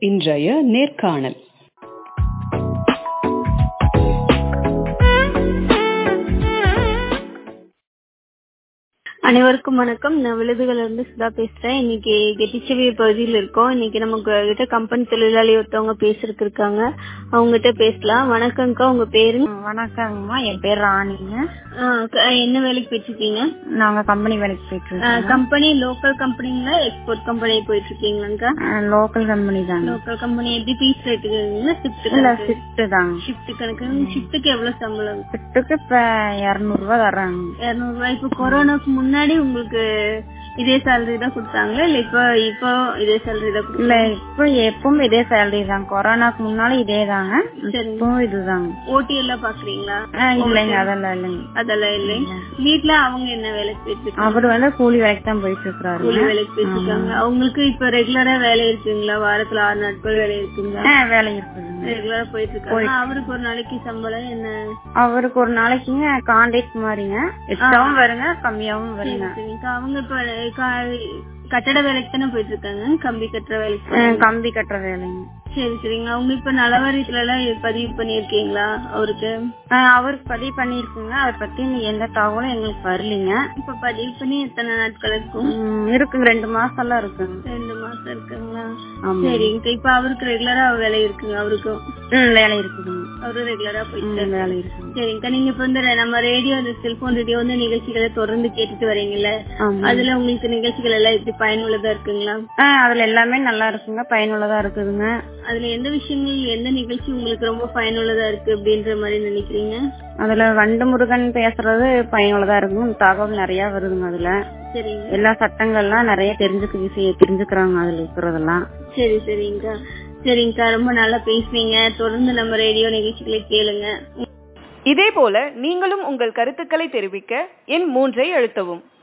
இன்றைய நேர்காணல் அனைவருக்கும் வணக்கம் நான் விழுதுகள் இருந்து சுதா பேசுறேன் இன்னைக்கு கெட்டிச்செவிய பகுதியில் இருக்கோம் இன்னைக்கு நமக்கு கிட்ட கம்பெனி தொழிலாளி ஒருத்தவங்க பேசுறதுக்கு இருக்காங்க அவங்க கிட்ட பேசலாம் வணக்கம்க்கா உங்க பேரு வணக்கங்கம்மா என் பேர் ராணிங்க ஆ, க- என்ன வேலைக்கு போயிட்டு இருக்கீங்க நாங்க கம்பெனி வேலைக்கு போயிட்டு இருக்கோம் கம்பெனி லோக்கல் கம்பெனிங்களா எக்ஸ்போர்ட் கம்பெனி போயிட்டு இருக்கீங்களாக்கா லோக்கல் கம்பெனி தாங்க லோக்கல் கம்பெனி எப்படி பீஸ் ரேட்டுக்குங்களா ஷிஃப்ட் இல்ல ஷிஃப்ட் தாங்க ஷிஃப்ட் கணக்கு ஷிஃப்ட்டுக்கு எவ்வளவு சம்பளம் ஷிஃப்ட்டுக்கு இப்ப இருநூறு ரூபா தர்றாங்க இருநூறு ரூபாய் இப்போ கொரோனாக்கு முன்னாடி உங்களுக்கு இதே சேலரி தான் கொடுத்தாங்களா இல்ல இப்போ இப்போ இதே சேலரி தான் இல்ல கொடுத்தாங்க இப்போ எப்பவும் இதே சேலரி தான் கொரோனாக்கு முன்னால இதே தாங்க சரிங்க இப்பவும் இதுதாங்க ஓட்டி எல்லாம் பாக்குறீங்களா ஆ, இல்லைங்க அதெல்லாம் இல்லைங்க அதெல்லாம் இல்லை வீட்ல அவங்க என்ன வேலைக்கு போயிட்டு இருக்காங்க அவர் வந்து கூலி வேலைக்கு தான் போயிட்டு இருக்கிறாரு கூலி வேலைக்கு போயிட்டு இருக்காங்க அவங்களுக்கு இப்ப ரெகுலரா வேலை இருக்குங்களா வாரத்துல ஆறு நாட்கள் வேலை இருக்குங்களா வேலை இருக்குதுங்க ரெகுலரா போயிட்டு இருக்காங்க அவருக்கு ஒரு நாளைக்கு சம்பளம் என்ன அவருக்கு ஒரு நாளைக்குங்க கான்ட்ராக்ட் மாதிரிங்க எக்ஸ்ட்ராவும் வருங்க கம்மியாவும் வருங்க சரிங்க. அவங்க இப்ப கா- கட்டட வேலைக்கு தானே போயிட்டு இருக்காங்க கம்பி கட்டுற வேலைக்கு ஆ, கம்பி கட்டுற வேலைங்க சரி சரிங்க அவங்க இப்ப நலவாரியத்துல எல்லாம் பதிவு பண்ணிருக்கீங்களா அவருக்கு ஆ, அவருக்கு பதிவு பண்ணிருக்குங்க அதை பத்தி எந்த தகவலும் எங்களுக்கு வரலீங்க இப்ப பதிவு பண்ணி எத்தனை நாட்கள் இருக்கும் ம், இருக்குங்க ரெண்டு மாசம் எல்லாம் இருக்குங்க ரெண்டு மாசம் இருக்குங்களா ஆமா. சரிங்க இப்ப அவருக்கு ரெகுலரா வேலை இருக்குங்க அவருக்கும் ம், வேலை இருக்குதுங்க அவரு ரெகுலரா போயிட்டு ம், வேலை இருக்குங்க சரிங்கக்கா நீங்க இப்ப வந்து நம்ம ரேடியோ அந்த செல்போன் ரேடியோ வந்து நிகழ்ச்சிகளை தொடர்ந்து கேட்டுட்டு வரீங்கல்ல ஆமா. அதுல உங்களுக்கு நிகழ்ச்சிகள் எல்லாம் எப்படி பயனுள்ளதா இருக்குங்களா ஆ, அதுல எல்லாமே நல்லா இருக்குங்க பயனுள்ளதா இருக்குதுங்க அதுல எந்த விஷயங்கள் எந்த நிகழ்ச்சி உங்களுக்கு ரொம்ப பயனுள்ளதா இருக்கு அப்படின்ற மாதிரி நினைக்கிறீங்க அதுல வண்டு முருகன் பேசுறது பயனுள்ளதா இருக்குங்க தகவல் நிறைய வருதுங்க அதுல சரிங்க எல்லா சட்டங்கள்லாம் நிறைய தெரிஞ்சுக்க விஷயம் தெரிஞ்சுக்கிறாங்க அதுல இருக்கிறதெல்லாம் சரி சரிங்கக்கா சரிங்கக்கா ரொம்ப நல்லா பேசுனீங்க தொடர்ந்து நம்ம ரேடியோ நிகழ்ச்சிகளை கேளுங்க இதேபோல நீங்களும் உங்கள் கருத்துக்களை தெரிவிக்க எண் மூன்றை அழுத்தவும்